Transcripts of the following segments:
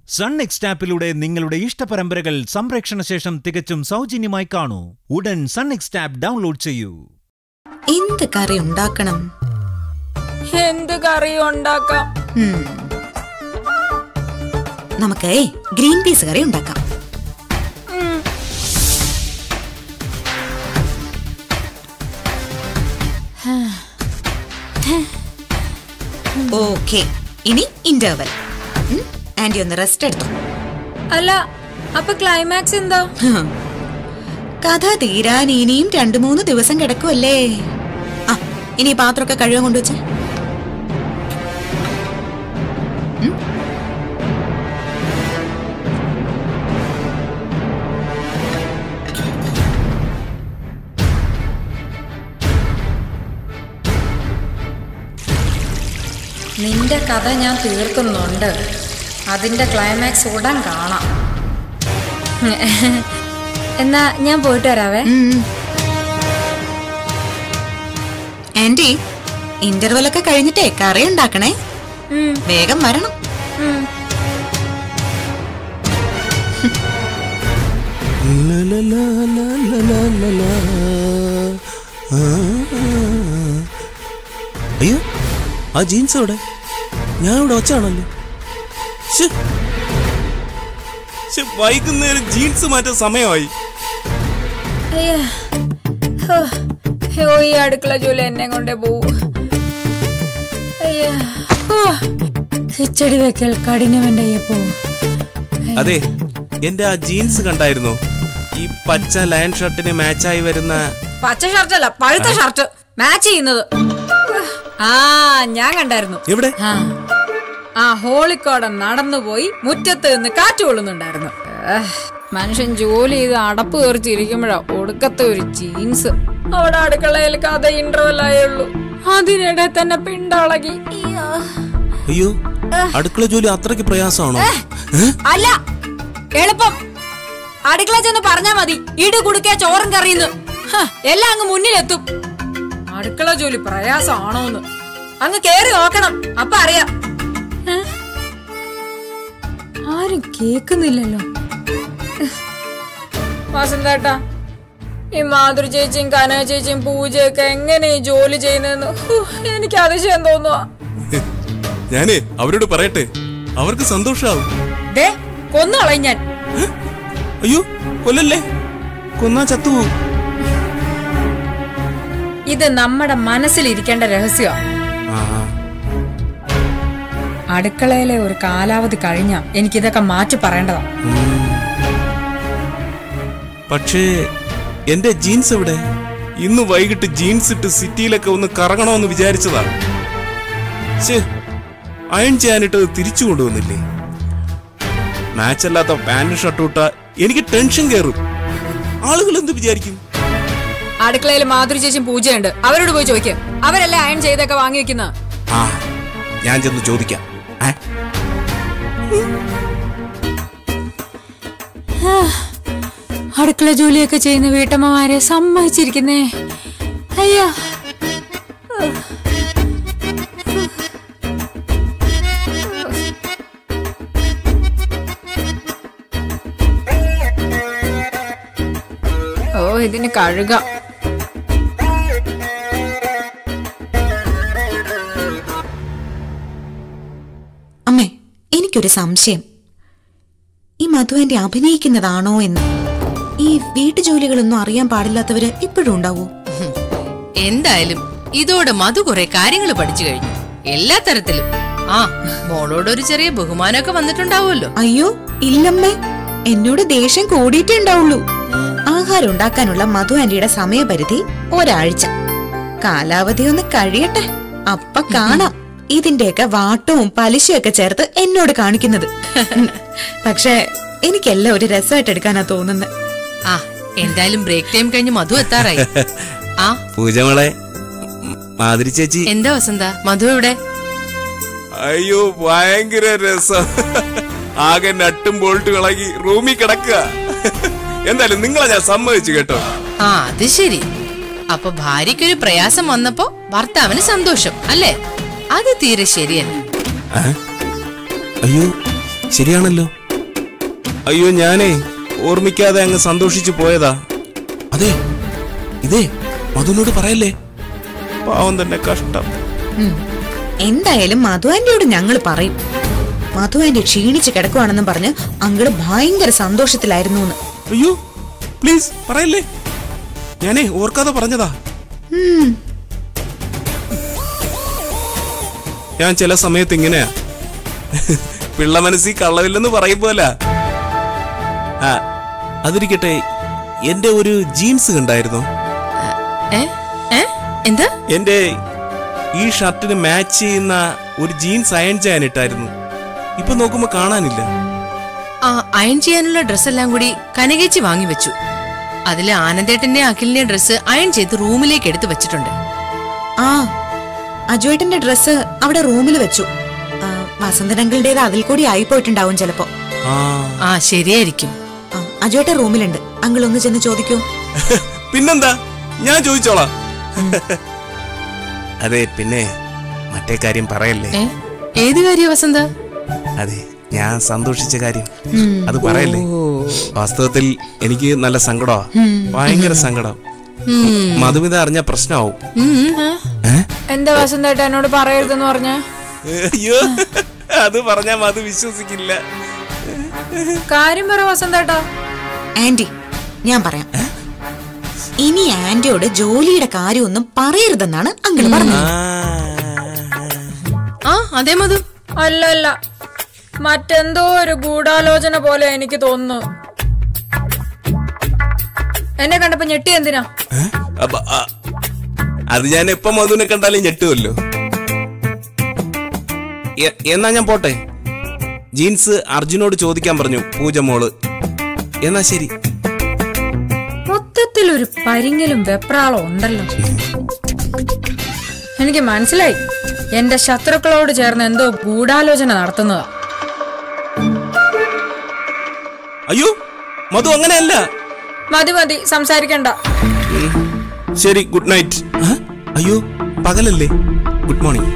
Sun next ആപ്പിലൂടെ നിങ്ങളുടെ ഇഷ്ടപരമ്പരകൾ സംപ്രേക്ഷണ ശേഷം തികച്ചും സൗജന്യമായി കാണൂ ഉടൻ സൺ നെക്സ്റ്റ് ആപ്പ് ഡൗൺലോഡ് ചെയ്യൂ എന്ത് കറി ഉണ്ടാക്കണം എന്ത് കറി ഉണ്ടാക്കാം ഉം. നമുക്ക് ഗ്രീൻ പീസ് കറി ഉണ്ടാക്കാം ഓക്കെ ഇനി ഇന്റർവൽ ആന്റി ഒന്ന് റെസ്റ്റ് എടുത്തു അല്ല അപ്പൊ ക്ലൈമാക്സ് എന്താ ഹും. കഥ തീരാൻ ഇനിയും രണ്ടു മൂന്ന് ദിവസം കിടക്കുമല്ലേ ആ ഇനി ഈ പാത്രമൊക്കെ കഴുകാൻ കൊണ്ടുവച്ചേ ഉം. നിന്റെ കഥ ഞാൻ തീർക്കുന്നുണ്ട് അതിന്റെ ക്ലൈമാക്സ് ഉടൻ കാണാം എന്നാ ഞാൻ പോയിട്ട് വരാവേ ഉം. ആന്റി ഇന്റർവെൽ ഒക്കെ കഴിഞ്ഞിട്ടേ കറി ഉണ്ടാക്കണേ ഉം, വേഗം വരണം ഉം. അയ്യോ ആ ജീൻസ് എവിടെ ഞാൻ ഇവിടെ ഒച്ചാണല്ലോ ശ്ശെ. ശ്ശെ, വൈകുന്നേരം ജീൻസ് മാറ്റാൻ സമയമായി അയ്യ. ഹോ. ഹോ, ഈ അടുക്കള ജോലി എന്നെ കൊണ്ടേ പോവൂ അയ്യ. ഹോ. കിച്ചടി വെക്കൽ കഠിനമെന്റെ അയ്യപ്പോ അതെ എന്റെ ആ ജീൻസ് കണ്ടായിരുന്നോ ഈ പച്ച ലയൺ ഷർട്ടിന് മാച്ചായി വരുന്ന പച്ച ഷർട്ട് അല്ല പഴുത്ത ഷർട്ട് മാച്ച് ചെയ്യുന്നത് ആ ഞാൻ കണ്ടായിരുന്നു എവിടെ ആ ആ ഹോളിക്കോടൻ നടന്നുപോയി മുറ്റത്ത് നിന്ന് കാറ്റ് കൊള്ളുന്നുണ്ടായിരുന്നു ഏഹ്, മനുഷ്യൻ ജോലി ചെയ്ത് അടപ്പ് കയറിച്ചിരിക്കുമ്പോഴാ ഒടുക്കത്തെ ഒരു ജീൻസ് അവിടെ അടുക്കളയിൽ കഥ ഇന്റർവെൽ ആയുള്ളൂ അതിനിടെ തന്നെ പിണ്ടളകി ഇയ്യോ. അയ്യോ അടുക്കള ജോലി അത്രയ്ക്ക് പ്രയാസമാണോ അല്ല എളുപ്പം അടുക്കള ചെന്ന് പറഞ്ഞാ മതി ഇട് കുടുക്കിയ ചോറും കറിയുന്നു ഹ, എല്ലാം അങ്ങ് മുന്നിലെത്തും അടുക്കള ജോലി പ്രയാസമാണോന്ന് അങ്ങ് കേറി നോക്കണം അപ്പൊ അറിയാം ഏ? ആരും കേക്കുന്നില്ലല്ലോ വസന്തേട്ടാ ഈ മാതൃ ചേച്ചിയും കനക ചേച്ചിയും പൂജയൊക്കെ എങ്ങനെ ഈ ജോലി ചെയ്യുന്നതെന്ന് ഹു, എനിക്ക് അതിശയം തോന്നുവാ ഞാനേ അവരോട് പറയട്ടെ അവർക്ക് സന്തോഷാവും ദേ കൊന്നു കളയും ഞാൻ അയ്യോ കൊല്ലല്ലേ കൊന്നാ ചത്തുപോകും ഇത് നമ്മുടെ മനസ്സിലിരിക്കേണ്ട രഹസ്യമാണ് ആ അടുക്കളയിലെ ഒരു കാലാവധി കഴിഞ്ഞ എനിക്കിതൊക്കെ മാറ്റി പറയേണ്ടതാ പക്ഷേ എന്റെ ജീൻസ് എവിടെ ഇന്ന് വൈകിട്ട് ജീൻസ് ഇട്ട് സിറ്റിയിലൊക്കെ ഒന്ന് കറങ്ങണമെന്ന് വിചാരിച്ചതാണ് ഛേ അയൺ ചെയ്യാനിട്ട് തിരിച്ചു കൊണ്ടുവന്നില്ലേ മാച്ച് അല്ലാത്ത പാന്റ് ഷർട്ട് ഇട്ട എനിക്ക് ടെൻഷൻ കയറും ആളുകൾ എന്ത് വിചാരിക്കും അടുക്കളയിൽ മാധുരി ചേച്ചി പൂജയുണ്ട് അവരോട് പോയി ചോദിക്കുക അവരല്ലേ അയൺ ചെയ്തൊക്കെ വാങ്ങി വെക്കുന്ന ആ ഞാൻ ചെന്ന് ചോദിക്കാം ഏ? അടുക്കള ജോലിയൊക്കെ ചെയ്യുന്ന വീട്ടമ്മമാരെ സമ്മതിച്ചിരിക്കുന്നേ അയ്യോ ഓ ഇതിന് കഴുക അമ്മേ എനിക്കൊരു സംശയം ഈ മധുവിന്റെ അഭിനയിക്കുന്നതാണോ എന്ന് ഈ വീട്ടുജോലികളൊന്നും അറിയാൻ പാടില്ലാത്തവര് ഇപ്പോഴും ഉണ്ടാവോ എന്തായാലും ഇതോടെ മധു കുറെ കാര്യങ്ങൾ പഠിച്ചു കഴിഞ്ഞു എല്ലാ തരത്തിലും ആ മോളോട് ഒരു ചെറിയ ബഹുമാനമൊക്കെ വന്നിട്ടുണ്ടാവുമല്ലോ അയ്യോ ഇല്ലമ്മേ എന്നോട് ദേഷ്യം കൂടിയിട്ടേ ഉണ്ടാവുള്ളൂ ആഹാരം ഉണ്ടാക്കാനുള്ള മധു ആന്റിയുടെ സമയപരിധി ഒരാഴ്ച കാലാവധി ഒന്ന് കഴിയട്ടെ അപ്പ കാണാം ഇതിന്റെയൊക്കെ വാട്ടവും പലിശയൊക്കെ ചേർത്ത് എന്നോട് കാണിക്കുന്നത് പക്ഷെ എനിക്കെല്ലാം ഒരു രസമായിട്ട് എടുക്കാനാ തോന്നുന്നത് ആ എന്തായാലും ബ്രേക്ക് ടൈം കഴിഞ്ഞ് മധു എത്താറായി ആ പൂജമളെ മാതിരി ചേച്ചി എന്താ വസന്ത മധു എവിടെ അയ്യോ ഭയങ്കര രസം ആകെ നട്ടും ബോൾട്ട് കളകി റൂമിൽ കിടക്കുക എന്തായാലും നിങ്ങളെ ഞാൻ സമ്മതിച്ചു കേട്ടോ ആ അത് ശരി അപ്പൊ ഭാര്യയ്ക്കൊരു പ്രയാസം വന്നപ്പോ ഭർത്താവിന് സന്തോഷം അല്ലേ അത് തീരെ ശരിയല്ല ഏ? അയ്യോ ശരിയാണല്ലോ അയ്യോ ഞാനേ ഓർമ്മിക്കാതെ അങ്ങ് സന്തോഷിച്ചു പോയതാ അതെ ഇതേ മധുനോട് പറയല്ലേ പാവം തന്നെ കഷ്ടം ഉം. എന്തായാലും മധു ആന്റിയോട് ഞങ്ങൾ പറയും മധു ആന്റി ക്ഷീണിച്ച് കിടക്കുവാണെന്നും പറഞ്ഞ് അങ്കിള് ഭയങ്കര സന്തോഷത്തിലായിരുന്നു എന്ന് അയ്യോ പ്ലീസ് പറയല്ലേ ഞാനേ ഓർക്കാതെ പറഞ്ഞതാ ഉം. ഞാൻ ചില സമയത്ത് ഇങ്ങനെയാ പിള്ള മനസ്സിൽ കള്ളവില്ലെന്ന് പറയും പോലെ ആ അതിരിക്കട്ടെ എന്റെ ഒരു ജീൻസ് കണ്ടായിരുന്നോ ഏ ഏ എന്താ എന്റെ ഈ ഷർട്ടിന് മാച്ച് ചെയ്യുന്ന ഒരു ജീൻസ് അയൺ ചെയ്യാനിട്ടായിരുന്നു ഇപ്പൊ നോക്കുമ്പോ കാണാനില്ല ആ അയൺ ചെയ്യാനുള്ള ഡ്രസ് എല്ലാം കൂടി കനകേച്ചി വാങ്ങി വെച്ചു അതില് ആനന്ദേട്ടന്റെ അഖിലിന്റെ ഡ്രസ്സ് അയൺ ചെയ്ത് റൂമിലേക്ക് എടുത്തു വെച്ചിട്ടുണ്ട് ആ അജുവേട്ടന്റെ ഡ്രസ്സ് അവിടെ റൂമിൽ വെച്ചു ആ, വസന്തൻ അങ്കിളുടേത് അതിൽ കൂടി ആയിപ്പോയിട്ടുണ്ടാവും ചിലപ്പോ ആ ആ ശരിയായിരിക്കും ആ, അജുവേട്ടൻ റൂമിലുണ്ട് അങ്കിൾ ഒന്ന് ചെന്ന് ചോദിക്കൂ പിന്നെന്താ ഞാൻ ചോദിച്ചോളാം അതെ പിന്നെ മറ്റേ കാര്യം പറയല്ലേ ഏ ഏത് കാര്യ വസന്ത അതെ ഞാൻ സന്തോഷിച്ച കാര്യം അത് പറയല്ലേ വാസ്തവത്തിൽ എനിക്ക് നല്ല സങ്കടമാ ഭയങ്കര സങ്കടം മധുമിത അറിഞ്ഞ പ്രശ്നമാവും ഏ? എന്താ വസന്തേട്ട എന്നോട് പറയരുതെന്ന് പറഞ്ഞ അയ്യോ അത് പറഞ്ഞാ മധു വിശ്വസിക്കില്ല കാര്യം പറ വസന്തേട്ടാ ആന്റി ഞാൻ പറയാം ഇനി ആന്റിയോട് ജോലിയുടെ കാര്യമൊന്നും പറയരുതെന്നാണ് അങ്കിള് പറഞ്ഞത് ആ അതേ മധു അല്ല അല്ല മറ്റെന്തോ ഒരു ഗൂഢാലോചന പോലെ എനിക്ക് തോന്നുന്നു എന്നെ കണ്ടപ്പോ ഞെട്ടി എന്തിനാ ഏ? അപ്പ, ആ, അത് ഞാൻ എപ്പോ മധുവിനെ കണ്ടാലും ഞെട്ടുമല്ലോ എ- എന്നാ ഞാൻ പോട്ടെ ജീൻസ് അർജുനോട് ചോദിക്കാൻ പറഞ്ഞു പൂജ മോള് എന്നാ ശരി മൊത്തത്തിൽ ഒരു പരിങ്ങലും വെപ്രാളം ഉണ്ടല്ലോ എനിക്ക് മനസ്സിലായി എന്റെ ശത്രുക്കളോട് ചേർന്ന് എന്തോ ഗൂഢാലോചന നടത്തുന്നതാ അയ്യോ മധു അങ്ങനെയല്ല മതി മതി സംസാരിക്കണ്ട ശരി ഗുഡ് നൈറ്റ് ആ? അയ്യോ പകലല്ലേ ഗുഡ് മോർണിംഗ്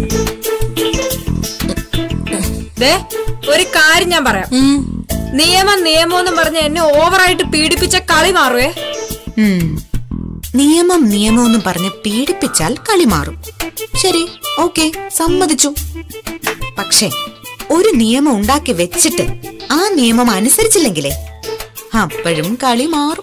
ദേ ഒരു കാര്യം ഞാൻ പറയാം നിയമം നിയമം എന്നും പറഞ്ഞ് എന്നെ ഓവറായിട്ട് പീഡിപ്പിച്ച കളി മാറുവേ ഉം. നിയമം നിയമമെന്നും പറഞ്ഞ് പീഡിപ്പിച്ചാൽ കളി മാറും ശരി ഓക്കെ സമ്മതിച്ചു പക്ഷേ ഒരു നിയമം ഉണ്ടാക്കി വെച്ചിട്ട് ആ നിയമം അനുസരിച്ചില്ലെങ്കിലേ അപ്പോഴും കളി മാറും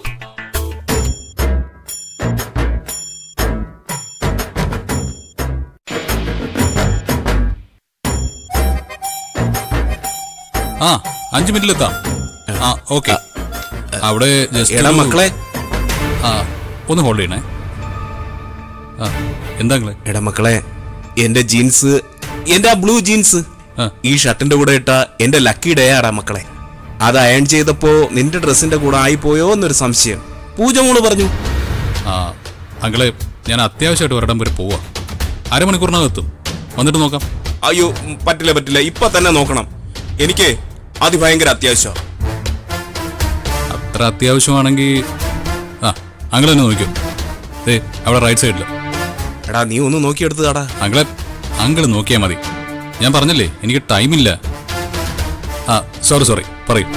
ആ അഞ്ചു മിനിറ്റിലെത്താം ആ ഓക്കെ അവിടെ ജസ്റ്റ് എടാ ഒരു- മക്കളെ ആ ഒന്ന് ഹോൾഡ് ചെയ്യണേ ആ എന്താ നിങ്ങളെ എടാ മക്കളെ എന്റെ ജീൻസ് എന്റെ ആ ബ്ലൂ ജീൻസ് ആ. ഈ ഷർട്ടിന്റെ കൂടെ ഇട്ട എന്റെ ലക്കി ഡേ ആടാ മക്കളെ അത് അയൺ ചെയ്തപ്പോ നിന്റെ ഡ്രസ്സിന്റെ കൂടെ ആയിപ്പോയോ എന്നൊരു സംശയം പൂജ മോള് പറഞ്ഞു ആ അങ്ങളെ ഞാൻ അത്യാവശ്യമായിട്ട് ഒരിടം വരെ പോവാ അരമണിക്കൂറിനകം എത്തും വന്നിട്ട് നോക്കാം അയ്യോ ഉം, പറ്റില്ല പറ്റില്ല ഇപ്പൊ തന്നെ നോക്കണം എനിക്ക് അതിഭയങ്കര അത്യാവശ്യം അത്ര അത്യാവശ്യമാണെങ്കിൽ ആ അങ്ങളെ തന്നെ നോക്കൂ ഏ അവിടെ റൈറ്റ് സൈഡിൽ എടാ നീ ഒന്ന് നോക്കിയെടുത്തതാടാ അങ്ങളെ അങ്കിള് നോക്കിയാൽ മതി ഞാൻ പറഞ്ഞില്ലേ എനിക്ക് ടൈമില്ല ആ സോറി സോറി പറയൂ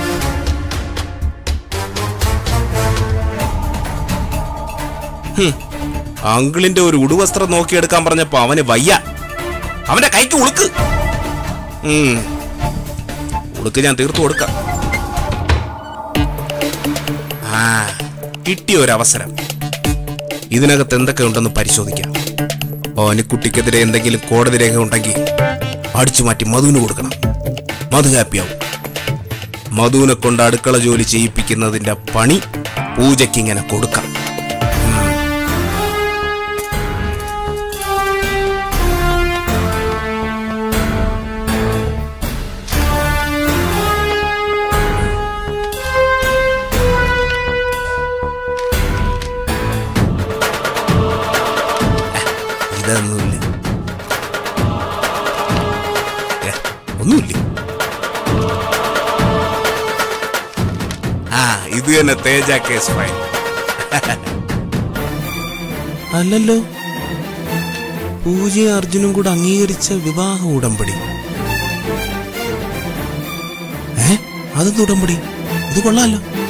അങ്കിളിന്റെ ഒരു ഉടുവസ്ത്രം നോക്കിയെടുക്കാൻ പറഞ്ഞപ്പോ അവന് വയ്യ അവന്റെ കൈക്ക് ഉളുക്ക് ഉം. ഉളുക്ക് ഞാൻ തീർത്തു കൊടുക്കാം ആ കിട്ടിയ ഒരു അവസരം ഇതിനകത്ത് എന്തൊക്കെ ഉണ്ടെന്ന് പരിശോധിക്കാം ഓനിക്കുട്ടിക്കെതിരെ എന്തെങ്കിലും കോടതി രേഖ ഉണ്ടെങ്കിൽ അടിച്ചു മാറ്റി മധുവിന് കൊടുക്കണം മധു ഹാപ്പിയാവും മധുവിനെ കൊണ്ട് അടുക്കള ജോലി ചെയ്യിപ്പിക്കുന്നതിന്റെ പണി പൂജയ്ക്ക് ഇങ്ങനെ കൊടുക്കാം ഇതൊന്നുമില്ല ഏ, ഒന്നുമില്ല ആ ഇത് തന്നെ തേജ കേസ് ഫയൽ അല്ലല്ലോ പൂജയും അർജുനും കൂടെ അംഗീകരിച്ച വിവാഹ ഉടമ്പടി അതെന്ത് ഉടമ്പടി ഇത് കൊള്ളാലോ